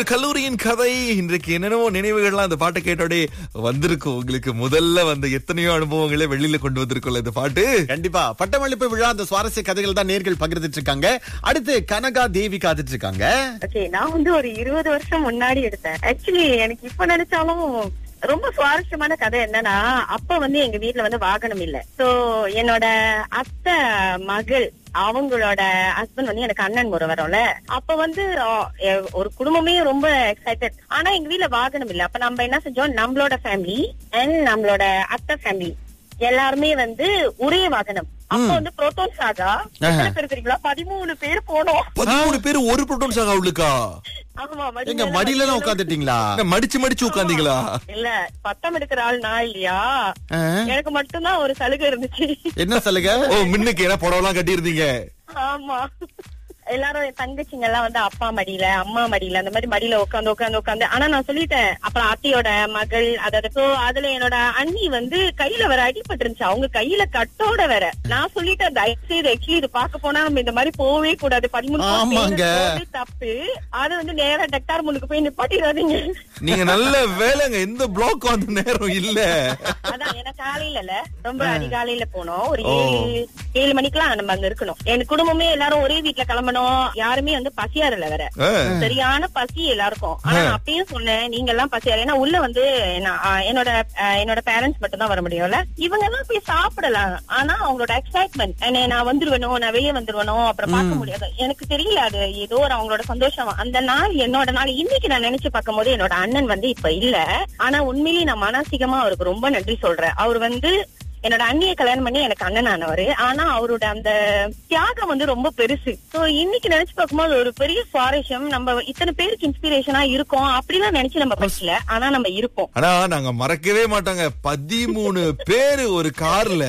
ஒரு கல்லூரியின் கதை இன்றைக்கு என்னென்னவோ நினைவுகள்லாம் அந்த பாட்டை கேட்டோடே வந்திருக்கும் உங்களுக்கு முதல்ல வந்த எத்தனையோ அனுபவங்களை வெளியில கொண்டு வந்திருக்கும்ல இந்த பாட்டு கண்டிப்பா பட்டமளிப்பு விழா அந்த சுவாரஸ்ய கதைகள் தான் நேர்கள் பகிர்ந்துட்டு இருக்காங்க அடுத்து கனகா தேவி காத்துட்டு இருக்காங்க ஓகே நான் வந்து ஒரு இருபது வருஷம் முன்னாடி எடுத்தேன் ஆக்சுவலி எனக்கு இப்ப நினைச்சாலும் ரொம்ப சுவாரஸ்யமான கதை என்னன்னா அப்ப வந்து எங்க வீட்ல வந்து வாகனம் இல்ல சோ என்னோட அத்தை மகள் அவங்களோட ஹஸ்பண்ட் வந்து எனக்கு அண்ணன் முறை வரும்ல அப்ப வந்து ஆ, எ- ஒரு குடும்பமே ரொம்ப எக்ஸைட்டட் ஆனா எங்க வீட்ல வாகனம் இல்ல அப்ப நம்ம என்ன செஞ்சோம் நம்மளோட ஃபேமிலி அண்ட் நம்மளோட அத்தை ஃபேமிலி எல்லாருமே வந்து ஒரே வாகனம் அப்ப வந்து புரோட்டோன் சாகா எத்தனை பேர் தெரியுங்களா பதிமூணு பேர் போனோம் பதிமூணு பேர் ஒரு புரோட்டோன் சாகா உள்ளுக்கா ஆமா மடி எங்க மேல மடியில தான் மடி உட்காந்துட்டீங்களா என்ன, மடிச்சு மடிச்சு உட்காந்தீங்களா இல்ல பட்டம் எடுக்கிற ஆள் நான் இல்லையா ஆ? எனக்கு மட்டும்தான் ஒரு சலுகை இருந்துச்சு என்ன சொல்லுங்க ஓ முன்னுக்கு ஏன்னா புடவெல்லாம் கட்டியிருந்தீங்க ஆமா எல்லாரும் என் தங்கச்சிங்க எல்லாம் வந்து அப்பா மடியில அம்மா மடியில அந்த மாதிரி மடியில உட்காந்து உட்காந்து உட்காந்து ஆனா நான் சொல்லிட்டேன் அப்புறம் அத்தையோட மகள் அதாவது so அதுல என்னோட அண்ணி வந்து கையில வர அடிபட்டு இருந்துச்சு அவங்க கையில கட்டோட வேற நான் சொல்லிட்டேன் தயவு செய்து ஆக்சுவலி இது பார்க்க போனா நம்ம இந்த மாதிரி போவே கூடாது பதிமூணு பேர் ஆமாங்க. போறது தப்பு அது வந்து நேரா டக்டார் முன்னுக்கு போய் நிப்பாட்டிடாதீங்க நீங்க நல்ல வேலைங்க எந்த பிளாக் அந்த நேரம் இல்ல அதான் எனக்கு காலையில ரொம்ப அதிகாலையில போனோம் ஒரு ஏழு ஏழு மணிக்கெல்லாம் நம்ம அங்க இருக்கணும் என் குடும்பமே எல்லாரும் ஒரே வீட்ல கிளம்பணும் யாருமே வந்து பசியாறல வேற ஆ. சரியான பசி எல்லாருக்கும் ஆனா நான் அப்பயும் சொன்னேன் நீங்க எல்லாம் பசியாரு ஏன்னா உள்ள வந்து நான், ஆ, என்னோட ஆ, என்னோட பேரண்ட்ஸ் மட்டும் தான் வர முடியும்ல இவங்க எல்லாம் போய் சாப்பிடலாம் ஆனா அவங்களோட எக்ஸைட்மெண்ட் நான் வந்துருவனோ நான் வெளியே வந்துருவனோ அப்புறம் பார்க்க முடியாது எனக்கு தெரியல அது ஏதோ ஒரு அவங்களோட சந்தோஷம் அந்த நாள் என்னோட நாள் இன்னைக்கு நான் நினைச்சு பார்க்கும் போது என்னோட அண்ணன் வந்து இப்ப இல்ல ஆனா உண்மையிலேயே நான் மனசிகமா அவருக்கு ரொம்ப நன்றி சொல்றேன் அவர் வந்து என்னோட அண்ணியை கல்யாணம் பண்ணி எனக்கு அண்ணன் ஆனவரு ஆனா அவரோட அந்த தியாகம் வந்து ரொம்ப பெருசு சோ இன்னைக்கு நினைச்சு பார்க்கும்போது ஒரு பெரிய சுவாரஸ்யம் நம்ம இத்தனை பேருக்கு இன்ஸ்பிரேஷனா இருக்கோம் அப்படிலாம் நினைச்சு நம்ம படிக்கல ஆனா நம்ம இருப்போம் ஆனா நாங்க மறக்கவே மாட்டோங்க பதிமூணு பேரு ஒரு கார்ல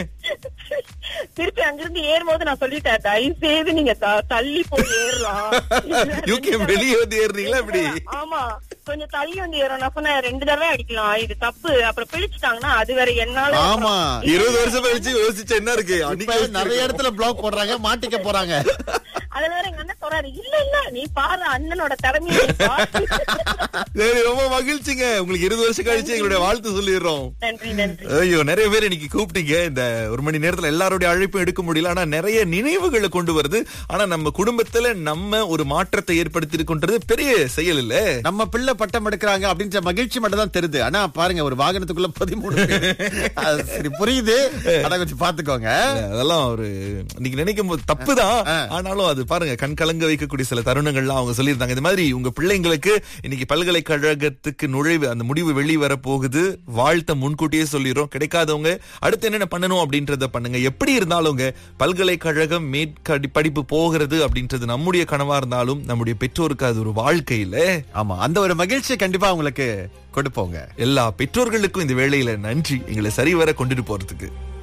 திருப்பி அங்கிருந்து ஏறும்போது நான் சொல்லிட்டேன் தயவு செய்து நீங்க த- தள்ளி போய் ஏறலாம் யூகே வெளியே வந்து ஏறுறீங்களா இப்படி ஆமா கொஞ்சம் தள்ளி வந்து ஏறும் நான் சொன்னேன் ரெண்டு தடவை அடிக்கலாம் இது தப்பு அப்புறம் பிடிச்சிட்டாங்கன்னா அது வேற என்னால ஆமா இருபது வருஷம் கழிச்சு யோசிச்ச என்ன இருக்கு இப்ப அன்னைக்கு நிறைய இடத்துல பிளாக் போடுறாங்க மாட்டிக்க போறாங்க அதுல வேற எங்க அண்ணன் சொல்றாரு இல்ல இல்ல நீ பாரு அண்ணனோட திறமையை நீ பாரு. சரி ரொம்ப மகிழ்ச்சிங்க உங்களுக்கு இருபது வருஷம் கழிச்சு எங்களுடைய வாழ்த்து சொல்லிடுறோம் நன்றி நன்றி ஐயோ நிறைய பேர் இன்னைக்கு கூப்பிட்டீங்க இந்த ஒரு மணி நேரத்துல எல்லாருடைய அழைப்பும் எடுக்க முடியல ஆனா நிறைய நினைவுகளை கொண்டு வருது ஆனா நம்ம குடும்பத்துல நம்ம ஒரு மாற்றத்தை ஏற்படுத்தி இருக்கோன்றது பெரிய செயல் இல்ல நம்ம பிள்ளை பட்டம் எடுக்கிறாங்க அப்படின்ற மகிழ்ச்சி மட்டும் தான் தெரியுது ஆனா பாருங்க ஒரு வாகனத்துக்குள்ள பதிமூணு பேர். அது சரி புரியுது அத கொஞ்சம் பாத்துக்கோங்க அதெல்லாம் ஒரு இன்னைக்கு நினைக்கும் போது தப்புதான் ஆனாலும் அது பாருங்க கண் கலங்க வைக்கக்கூடிய சில தருணங்கள்லாம் அவங்க சொல்லியிருந்தாங்க இந்த மாதிரி உங்க பிள்ளைங்களுக்கு இன்னைக்கு பல்கலைக்கழகத்துக்கு நுழைவு அந்த முடிவு வெளியே வர போகுது வாழ்த்த முன்கூட்டியே சொல்லிடுறோம் கிடைக்காதவங்க அடுத்து என்னென்ன பண்ணணும் அப்படின்றத பண்ணுங்க எப்படி இருந்தாலுங்க பல்கலைக்கழகம் மேற்கடி படிப்பு போகிறது அப்படின்றது நம்முடைய கனவா இருந்தாலும் நம்முடைய பெற்றோருக்கு அது ஒரு வாழ்க்கை இல்ல ஆமா அந்த ஒரு மகிழ்ச்சியை கண்டிப்பா உங்களுக்கு கொடுப்போங்க எல்லா பெற்றோர்களுக்கும் இந்த வேளையில நன்றி எங்களை சரிவர கொண்டுட்டு போறதுக்கு